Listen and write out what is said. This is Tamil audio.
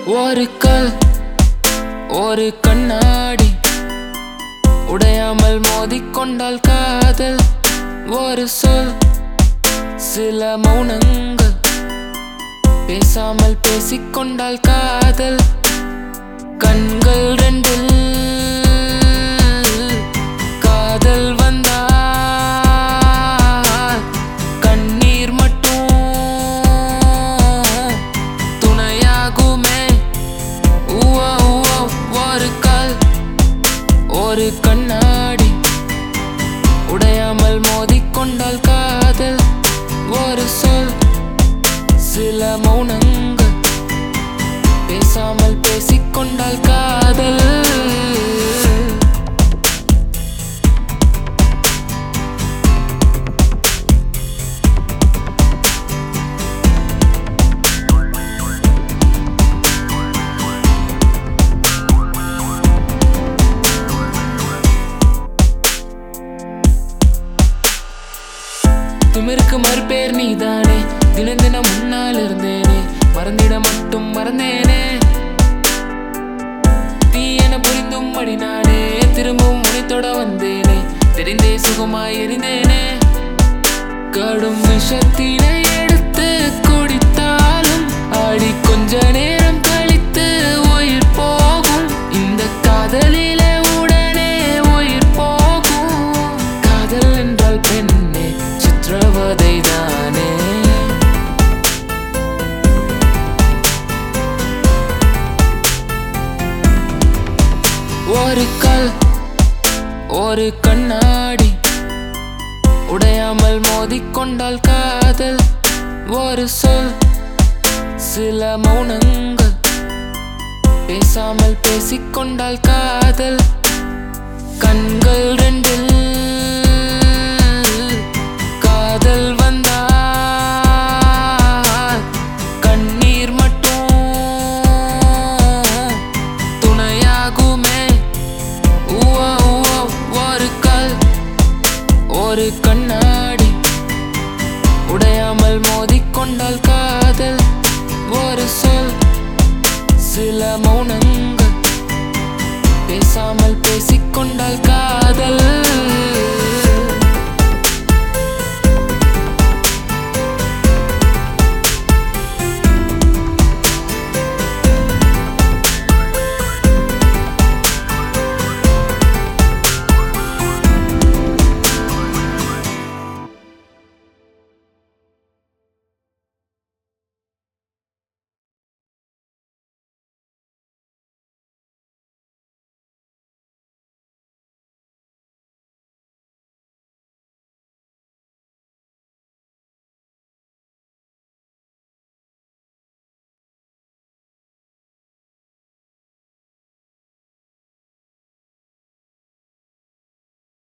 ஒரு கல் ஒரு கண்ணாடி உடையாமல் மோதிக்கொண்டால் காதல் ஒரு சொல் சில மௌனங்கள் பேசாமல் பேசிக்கொண்டால் காதல் கண்கள் ரெண்டில் காதல் வந்தால் கண்ணீர் மட்டும் துணையாகுமே ஊவா ஊவா ஒரு கல் ஒரு கண்ணாடி உடையாமல் மோதிக்கொண்டால் காதல் ஒரு சொல் சில மௌனங்கள் பேசாமல் பேசிக்கொண்டால் காதல் திமிருக்கு மறுபேர் நீதானே தினம் தினம் முன்னால் இருந்தேனே மறந்திட மட்டும் மறந்தேனே தீ என புரிந்தும் அடி நானே திரும்பவும் உனைத்தொட வந்தேனே தெரிந்தே சுகமாய் எரிந்தேனே கடும் விஷத்தினை எடுத்து குடித்தாலும் ஆடி கொஞ்ச நேரம் கழித்து உயிர் போகும் இந்த காதலிலே உடனே உயிர் போகும் காதல் என்றால் பெண்ணே சித்திரவதை தானே ஒரு கல் ஒரு கண்ணாடி உடையாமல் மோதிக்கொண்டால் காதல் ஒரு சொல் சில மௌனங்கள் பேசாமல் பேசிக்கொண்டால் காதல் கண்கள் ரெண்டில் காதல் வந்தால் கண்ணீர் மட்டும் துணையாகுமே ஊவா ஊவா ஒரு கல் ஒரு கண்ணாடி உடையாமல் மோதிக்கொண்டால் காதல் ஒரு சொல் சில மௌனங்கள் பேசாமல் பேசிக்கொண்டால் காதல்